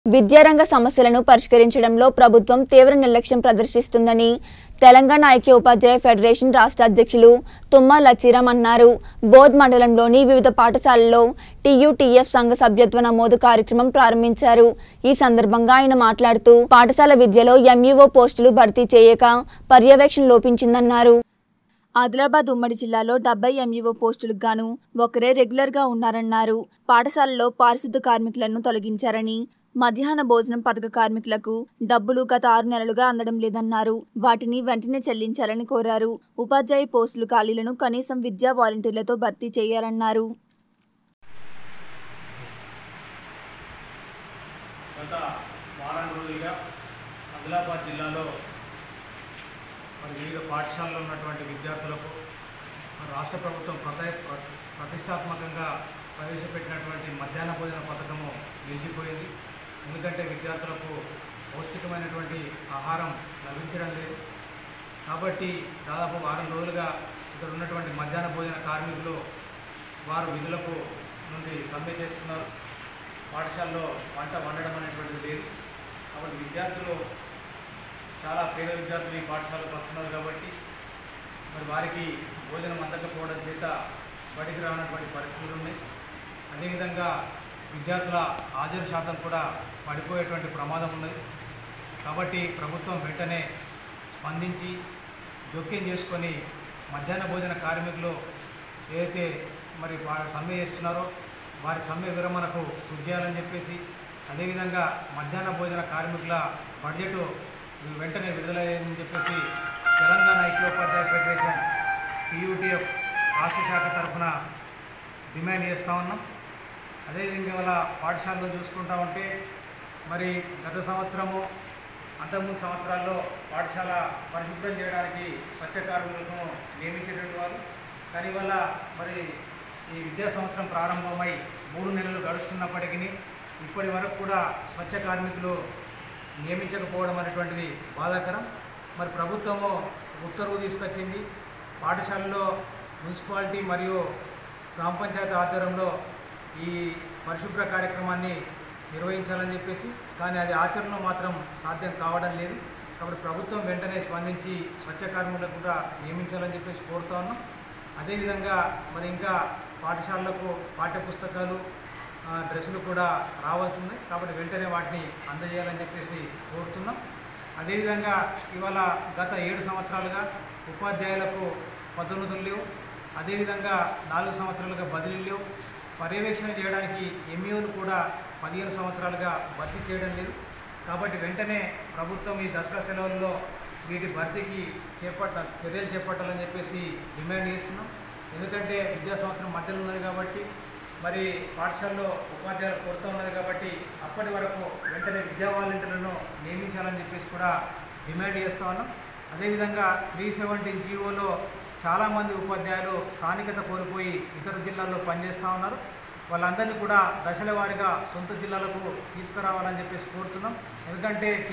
విద్యారంగ సమస్యలను పరిష్కరించడంలో ప్రభుత్వం తీవ్ర నిర్లక్ష్యం ప్రదర్శిస్తుందని తెలంగాణ ఐక్య ఉపాధ్యాయ ఫెడరేషన్ రాష్ట్ర అధ్యక్షులు తుమ్మా లచ్చిరామ్ అన్నారు బోధ్ మండలంలోని వివిధ పాఠశాలల్లో టీయూటీఎఫ్ సంఘ సభ్యత్వ నమోదు కార్యక్రమం ప్రారంభించారు ఈ సందర్భంగా ఆయన మాట్లాడుతూ పాఠశాల విద్యలో ఎంఈఓ పోస్టులు భర్తీ చేయక పర్యవేక్షణ లోపించిందన్నారు ఆదిలాబాద్ ఉమ్మడి జిల్లాలో డెబ్బై ఎంఈఓ పోస్టులకు గాను ఒకరే రెగ్యులర్ గా ఉన్నారన్నారు పాఠశాలలో పారిశుద్ధ కార్మికులను తొలగించారని మధ్యాహ్న భోజనం పథక కార్మికులకు డబ్బులు గత ఆరు నెలలుగా అందడం లేదన్నారు వాటిని వెంటనే చెల్లించాలని కోరారు ఉపాధ్యాయ పోస్టులు ఖాళీలను కనీసం విద్యా వాలంటీర్లతో భర్తీ చేయాలన్నారు గత వారం రోజులుగా ఆదిలాబాద్ జిల్లాలో మరి వివిధ పాఠశాలలో ఉన్నటువంటి విద్యార్థులకు మరి రాష్ట్ర ప్రభుత్వం ప్రత ప్ర- ప్రతిష్టాత్మకంగా ప్రవేశపెట్టినటువంటి మధ్యాహ్న భోజన పథకము నిలిచిపోయింది ఎందుకంటే విద్యార్థులకు పౌష్టికమైనటువంటి ఆహారం లభించడం లేదు కాబట్టి దాదాపు వారం రోజులుగా ఇక్కడ ఉన్నటువంటి మధ్యాహ్న భోజన కార్మికులు వారు విధులకు నుండి సమ్మె చేస్తున్నారు పాఠశాలలో వంట వండడం అనేటువంటిది లేదు కాబట్టి విద్యార్థులు చాలా పేద విద్యార్థులు ఈ పాఠశాలకు వస్తున్నారు కాబట్టి మరి వారికి భోజనం అందకపోవడం చేత బడికి రానటువంటి పరిస్థితులు ఉన్నాయి అదేవిధంగా విద్యార్థుల హాజరు శాతం కూడా పడిపోయేటువంటి ప్రమాదం ఉన్నది కాబట్టి ప్రభుత్వం వెంటనే స్పందించి జోక్యం చేసుకొని మధ్యాహ్న భోజన కార్మికులు ఏదైతే మరి వారు సమ్మె చేస్తున్నారో వారి సమ్మె విరమణకు కృషి చేయాలని చెప్పేసి అదేవిధంగా మధ్యాహ్న భోజన కార్మికుల బడ్జెట్ వెంటనే విడుదలయ్యని చెప్పేసి తెలంగాణ ఐక్యోపాధ్యాయ ఫెడరేషన్ టీయూటీఎఫ్ రాష్ట్ర శాఖ తరఫున డిమాండ్ చేస్తూ ఉన్నాం అదేవిధంగా వాళ్ళ పాఠశాలలో చూసుకుంటా ఉంటే మరి గత సంవత్సరము అంతకుముందు సంవత్సరాల్లో పాఠశాల పరిశుభ్రం చేయడానికి స్వచ్ఛ కార్మికులను నియమించేటువంటి వారు కానీ వల్ల మరి ఈ విద్యా సంవత్సరం ప్రారంభమై మూడు నెలలు గడుస్తున్నప్పటికీ ఇప్పటి వరకు కూడా స్వచ్ఛ కార్మికులు నియమించకపోవడం అనేటువంటిది బాధాకరం మరి ప్రభుత్వము ఉత్తర్వు తీసుకొచ్చింది పాఠశాలలో మున్సిపాలిటీ మరియు గ్రామ పంచాయతీ ఆధ్వర్యంలో ఈ పరిశుభ్ర కార్యక్రమాన్ని నిర్వహించాలని చెప్పేసి కానీ అది ఆచరణలో మాత్రం సాధ్యం కావడం లేదు కాబట్టి ప్రభుత్వం వెంటనే స్పందించి స్వచ్ఛ కార్మికులకు కూడా నియమించాలని చెప్పేసి కోరుతా ఉన్నాం అదేవిధంగా మరి ఇంకా పాఠశాలలకు పాఠ్యపుస్తకాలు ఆ, డ్రెస్సులు కూడా రావాల్సింది కాబట్టి వెంటనే వాటిని అందజేయాలని చెప్పేసి కోరుతున్నాం అదేవిధంగా ఇవాళ గత ఏడు సంవత్సరాలుగా ఉపాధ్యాయులకు పదోన్నతులు లేవు అదేవిధంగా నాలుగు సంవత్సరాలుగా బదిలీలు లేవు పర్యవేక్షణ చేయడానికి ఎంఈఓలు కూడా పదిహేను సంవత్సరాలుగా భర్తీ చేయడం లేదు కాబట్టి వెంటనే ప్రభుత్వం ఈ దసరా సెలవుల్లో వీటి భర్తీకి చేపట్ట చర్యలు చేపట్టాలని చెప్పేసి డిమాండ్ చేస్తున్నాం ఎందుకంటే విద్యా సంవత్సరం మధ్యలో ఉన్నది కాబట్టి మరి పాఠశాలలో ఉపాధ్యాయుల కొరత ఉన్నది కాబట్టి అప్పటి వరకు వెంటనే విద్యా వాలంటీర్లను నియమించాలని చెప్పేసి కూడా డిమాండ్ చేస్తా ఉన్నాం అదేవిధంగా త్రీ సెవెంటీన్ జీవోలో చాలామంది ఉపాధ్యాయులు స్థానికత కోల్పోయి ఇతర జిల్లాల్లో పనిచేస్తూ ఉన్నారు వాళ్ళందరినీ కూడా దశల వారీగా సొంత జిల్లాలకు తీసుకురావాలని చెప్పేసి కోరుతున్నాం ఎందుకంటే